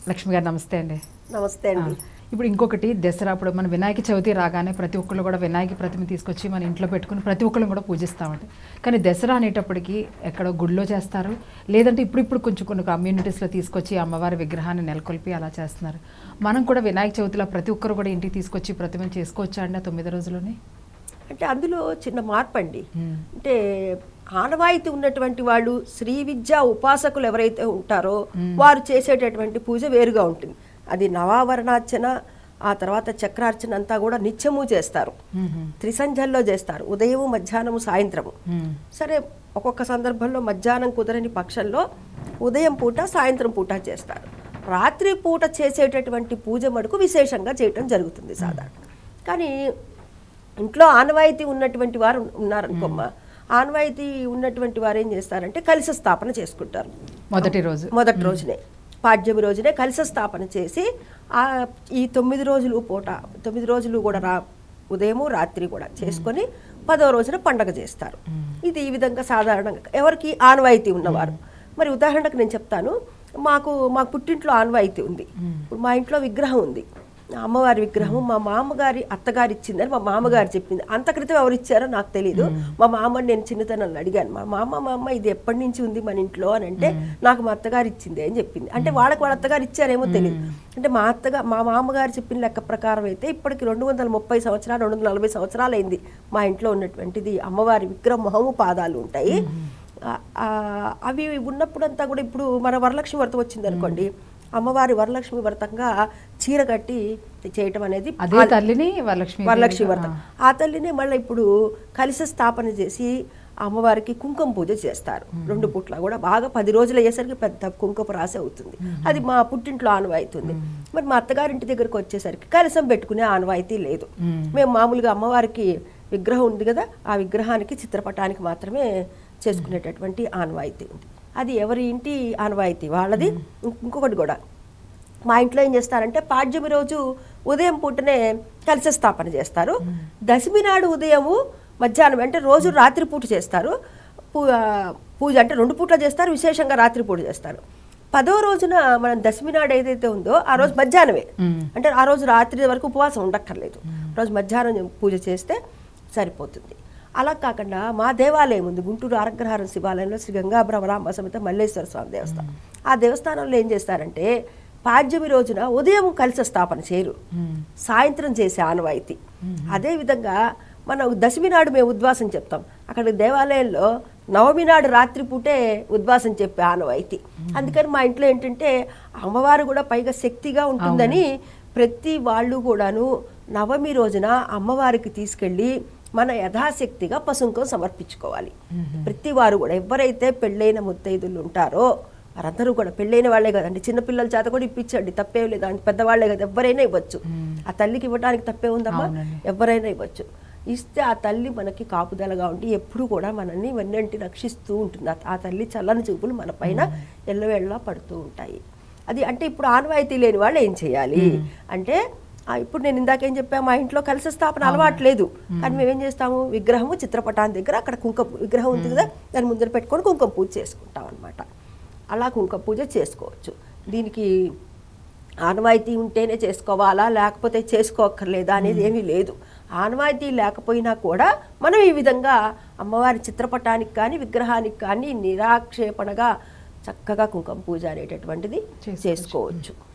లక్ష్మి గారు నమస్తే అండి నమస్తే అండి ఆ, ఇప్పుడు ఇంకొకటి దసరా అప్పుడు మన వినాయక చవితి రాగానే ప్రతి ఒక్కళ్ళు కూడా వినాయక ప్రతిమ తీసుకొచ్చి మన ఇంట్లో పెట్టుకుని ప్రతి ఒక్కళ్ళు కూడా పూజిస్తామండి కానీ దసరా అనేటప్పటికి ఎక్కడో గుడిలో చేస్తారు లేదంటే ఇప్పుడు ఇప్పుడు కొంచెం కొన్ని కమ్యూనిటీస్లో తీసుకొచ్చి అమ్మవారి విగ్రహాన్ని నెలకొల్పి అలా చేస్తున్నారు మనం కూడా వినాయక చవితిలో ప్రతి ఒక్కరు కూడా ఇంటికి తీసుకొచ్చి ప్రతిమను చేసుకోవచ్చా అండి ఆ తొమ్మిది రోజుల్లోనే అంటే అందులో చిన్న మార్పు అండి మ్మ్. అంటే ఆనవాయితీ ఉన్నటువంటి వాళ్ళు శ్రీ విద్యా ఉపాసకులు ఎవరైతే ఉంటారో వారు చేసేటటువంటి పూజ వేరుగా ఉంటుంది అది నవావరణార్చన ఆ తర్వాత చక్రార్చన అంతా కూడా నిత్యము చేస్తారు మ్మ్. త్రిసంధ్యల్లో చేస్తారు ఉదయము మధ్యాహ్నము సాయంత్రము మ్మ్. సరే ఒక్కొక్క సందర్భంలో మధ్యాహ్నం కుదరని పక్షంలో ఉదయం పూట సాయంత్రం పూట చేస్తారు రాత్రి పూట చేసేటటువంటి పూజ మటుకు విశేషంగా చేయటం జరుగుతుంది సాధారణ కానీ ఇంట్లో ఆనవాయితీ ఉన్నటువంటి వారు ఉన్నారనుకోమ్మా ఆనవాయితీ ఉన్నటువంటి వారు ఏం చేస్తారంటే కలిస స్థాపన చేసుకుంటారు మొదటి రోజు మొదటి రోజునే పాడ్యమి రోజునే కలిస స్థాపన చేసి ఆ ఈ తొమ్మిది రోజులు పూట తొమ్మిది రోజులు కూడా రా ఉదయము రాత్రి కూడా చేసుకొని పదో రోజున పండగ చేస్తారు ఇది ఈ విధంగా సాధారణంగా ఎవరికి ఆనవాయితీ ఉన్నవారు మరి ఉదాహరణకు నేను చెప్తాను మాకు మా పుట్టింట్లో ఆనవాయితీ ఉంది ఇప్పుడు మా ఇంట్లో విగ్రహం ఉంది అమ్మవారి విగ్రహం మా మామగారి అత్తగారు ఇచ్చిందని మా మామగారు చెప్పింది అంత క్రితం ఎవరు ఇచ్చారో నాకు తెలియదు మా మామని నేను చిన్నతనంలో అడిగాను మా మామ మా అమ్మ ఇది ఎప్పటి నుంచి ఉంది మన ఇంట్లో అని అంటే నాకు మా అత్తగారు ఇచ్చింది అని చెప్పింది అంటే వాళ్ళకి వాళ్ళ అత్తగారు ఇచ్చారేమో తెలియదు అంటే మా అత్తగా మా మామగారు చెప్పిన లెక్క ప్రకారం అయితే ఇప్పటికి రెండు వందల ముప్పై సంవత్సరాలు రెండు వందల నలభై సంవత్సరాలు అయింది మా ఇంట్లో ఉన్నటువంటిది అమ్మవారి విగ్రహం మొహము పాదాలు ఉంటాయి ఆ- ఆ, అవి ఉన్నప్పుడంతా కూడా ఇప్పుడు మన వరలక్ష్మి వ్రతం వచ్చింది అనుకోండి అమ్మవారి వరలక్ష్మి వ్రతంగా చీర కట్టి చేయటం అనేది అదే తల్లిని వరలక్ష్మి వరలక్ష్మి వ్రతం ఆ తల్లిని మళ్ళీ ఇప్పుడు కలిసి స్థాపన చేసి అమ్మవారికి కుంకుమ పూజ చేస్తారు రెండు పుట్ల కూడా బాగా పది రోజులు అయ్యేసరికి పెద్ద కుంకుమ రాసి అవుతుంది అది మా పుట్టింట్లో ఆనవాయితుంది మరి మా అత్తగారింటి దగ్గరకు వచ్చేసరికి కలసం పెట్టుకునే ఆనవాయితీ లేదు మేము మామూలుగా అమ్మవారికి విగ్రహం ఉంది కదా ఆ విగ్రహానికి చిత్రపటానికి మాత్రమే చేసుకునేటటువంటి ఆనవాయితీ ఉంది అది ఎవరి ఇంటి ఆనవాయితీ వాళ్ళది ఇంకొకటి కూడా మా ఇంట్లో ఏం చేస్తారంటే పాడ్యమి రోజు ఉదయం పూటనే కలిస స్థాపన చేస్తారు దశమి నాడు ఉదయము మధ్యాహ్నం అంటే రోజు రాత్రి పూట చేస్తారు పూ- ఆ, పూజ అంటే రెండు పూట్ల చేస్తారు విశేషంగా రాత్రి పూట చేస్తారు పదో రోజున మనం దశమి నాడు ఏదైతే ఉందో ఆ రోజు మధ్యాహ్నమే అంటే ఆ రోజు రాత్రి వరకు ఉపవాసం ఉండక్కర్లేదు రోజు మధ్యాహ్నం పూజ చేస్తే సరిపోతుంది అలా కాకుండా మా దేవాలయం ఉంది గుంటూరు ఆరగ్రహారం శివాలయంలో శ్రీ గంగా భ్రమరాంబ సమేత మల్లేశ్వర స్వామి దేవస్థానం ఆ దేవస్థానంలో ఏం చేస్తారంటే పాడ్యమి రోజున ఉదయం కలిసి స్థాపన చేయరు సాయంత్రం చేసే ఆనవాయితీ అదే విధంగా మనం దశమి నాడు మేము ఉద్వాసం చెప్తాం అక్కడ దేవాలయంలో నవమి నాడు రాత్రి పూటే ఉద్వాసం చెప్పే ఆనవాయితీ అందుకని మా ఇంట్లో ఏంటంటే అమ్మవారు కూడా పైగా శక్తిగా ఉంటుందని ప్రతి వాళ్ళు కూడాను నవమి రోజున అమ్మవారికి తీసుకెళ్ళి మన యథాశక్తిగా పసుంకం సమర్పించుకోవాలి ప్రతి వారు కూడా ఎవరైతే పెళ్ళైన ముత్తైదులు ఉంటారో వారందరూ కూడా పెళ్ళైన వాళ్ళే కదండి చిన్నపిల్లల చేత కూడా ఇప్పించండి తప్పేం లేదు అంటే పెద్దవాళ్లే కదా ఎవరైనా ఇవ్వచ్చు ఆ తల్లికి ఇవ్వడానికి తప్పే ఉందమ్మా అవునండి. ఎవరైనా ఇవ్వచ్చు ఇస్తే ఆ తల్లి మనకి కాపుదలగా ఉండి ఎప్పుడు కూడా మనల్ని వెన్నంటి రక్షిస్తూ ఉంటుంది ఆ- ఆ తల్లి చల్లని చూపులు మన పైన ఎల్లవేళ్ళ పడుతూ ఉంటాయి అది అంటే ఇప్పుడు ఆనవాయితీ లేని వాళ్ళు ఏం చేయాలి అంటే ఆ, ఇప్పుడు నేను ఇందాకేం చెప్పా మా ఇంట్లో కలిసి స్థాపన అలవాటు లేదు కానీ మేము ఏం చేస్తాము విగ్రహము చిత్రపటాన్ని దగ్గర అక్కడ కుంకుమ విగ్రహం ఉంది కదా దాని ముందర పెట్టుకొని కుంకుమ పూజ చేసుకుంటాం అనమాట అలా కుంకుమ పూజ చేసుకోవచ్చు దీనికి ఆనవాయితీ ఉంటేనే చేసుకోవాలా లేకపోతే చేసుకోక్కర్లేదా అనేది ఏమీ లేదు ఆనవాయితీ లేకపోయినా కూడా మనం ఈ విధంగా అమ్మవారి చిత్రపటానికి కానీ విగ్రహానికి కానీ నిరాక్షేపణగా చక్కగా కుంకుమ పూజ అనేటటువంటిది చేసుకోవచ్చు. చేసుకోవచ్చు